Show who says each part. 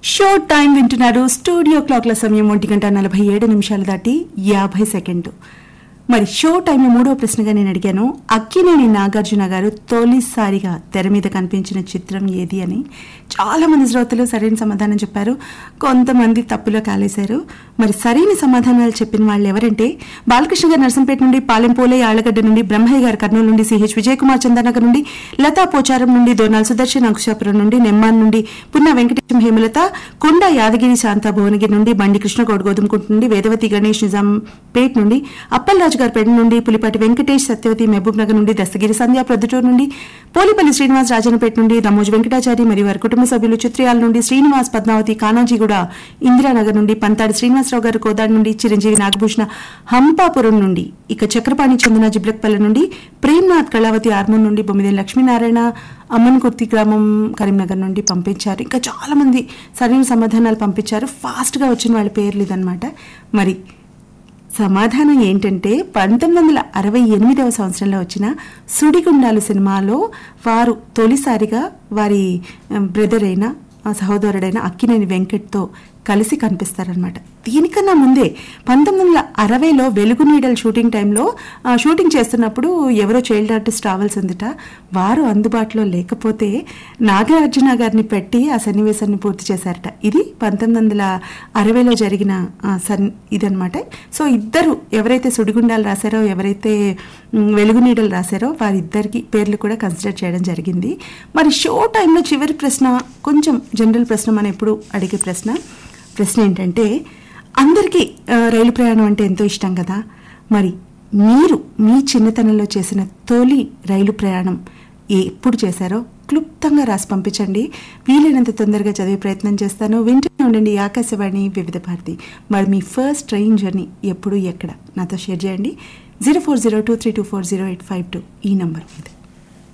Speaker 1: show time వింటున్నారు studio క్లాక్ల సమయం ఒంటి గంట నలభై ఏడు నిమిషాలు దాటి యాభై సెకండ్లు మరి షో టైంలో మూడో ప్రశ్నగా నేను అడిగాను అక్కినేని నాగార్జున గారు తొలిసారిగా తెర మీద కనిపించిన చిత్రం ఏది అని చాలా మంది శ్రోతలు సరైన సమాధానం చెప్పారు కొంతమంది తప్పులో కాలేశారు మరి సరైన సమాధానాలు చెప్పిన వాళ్ళు ఎవరంటే బాలకృష్ణ గారు నర్సంపేట నుండి పాలెంపోలే ఆళ్లగడ్డ నుండి బ్రహ్మయ్య గారు కర్నూలు నుండి సిహెచ్ విజయ్ కుమార్ చందనగర్ నుండి లతా పోచారం నుండి దోనాల్ సుదర్శన్ అంకుశాపురం నుండి నెమ్మాన్ నుండి పున్న వెంకటేశం హేమలత కొండ యాదగిరి శాంత భువనగిరి నుండి బండి కృష్ణగౌడ్ గోధుమకుంట నుండి వేదవతి గణేష్ నిజాంపేట్ నుండి అప్పలరాజు గారి పేట నుండి పులిపాటి వెంకటేష్ సత్యవతి మహబూబ్ నగర్ నుండి దస్తగిరి సంధ్య ప్రొద్దుటూరు నుండి పోలిపల్లి శ్రీనివాస్ రాజన్నపేట నుండి రమోజు వెంకటాచారి మరియు వారి కుటుంబ సభ్యులు చిత్రయాల నుండి శ్రీనివాస్ పద్మావతి కానాజీగూడ ఇందిరానగర్ నుండి పంతాడి శ్రీనివాసరావు గారు కోదాడు నుండి చిరంజీవి నాగభూషణ హంపాపురం నుండి ఇక చక్రపాణి చందన జిబ్లక్పల్లి నుండి ప్రేమ్నాథ్ కళావతి ఆర్మూర్ నుండి బొమ్మిదేని లక్ష్మీనారాయణ అమ్మన్కుర్తి గ్రామం కరీంనగర్ నుండి పంపించారు ఇంకా చాలా మంది సరైన సమాధానాలు పంపించారు ఫాస్ట్ గా వచ్చిన వాళ్ళ పేర్లు ఇదనమాట మరి సమాధానం ఏంటంటే పంతొమ్మిది వందల అరవై ఎనిమిదవ సంవత్సరంలో వచ్చిన సుడిగుండాలు సినిమాలో వారు తొలిసారిగా వారి బ్రదర్ అయిన ఆ సహోదరుడైన అక్కినేని వెంకట్తో కలిసి కనిపిస్తారనమాట దీనికన్నా ముందే పంతొమ్మిది వందల అరవైలో వెలుగు నీడల్ షూటింగ్ టైంలో ఆ, షూటింగ్ చేస్తున్నప్పుడు ఎవరో చైల్డ్ ఆర్టిస్ట్ రావాల్సిందిట వారు అందుబాటులో లేకపోతే నాగార్జున గారిని పెట్టి ఆ సన్నివేశాన్ని పూర్తి చేశారట ఇది పంతొమ్మిది వందల అరవైలో జరిగిన ఆ, సన్ ఇదనమాట సో ఇద్దరు ఎవరైతే సుడిగుండాలు రాశారో ఎవరైతే మ్, వెలుగు నీడలు రాశారో వారిద్దరికి పేర్లు కూడా కన్సిడర్ చేయడం జరిగింది మరి షో టైంలో చివరి ప్రశ్న కొంచెం జనరల్ ప్రశ్న మనం ఎప్పుడు అడిగే ప్రశ్న ప్రశ్న ఏంటంటే అందరికీ ఆ, రైలు ప్రయాణం అంటే ఎంతో ఇష్టం కదా మరి మీరు మీ చిన్నతనంలో చేసిన తొలి రైలు ప్రయాణం ఎప్పుడు చేశారో క్లుప్తంగా రాసి పంపించండి వీలైనంత తొందరగా చదివే ప్రయత్నం చేస్తాను వింటూనే ఉండండి ఆకాశవాణి వివిధ భారతి మరి మీ ఫస్ట్ ట్రైన్ జర్నీ ఎప్పుడు ఎక్కడ నాతో షేర్ చేయండి zero four zero two three two four zero eight five two ఈ నంబర్ మీద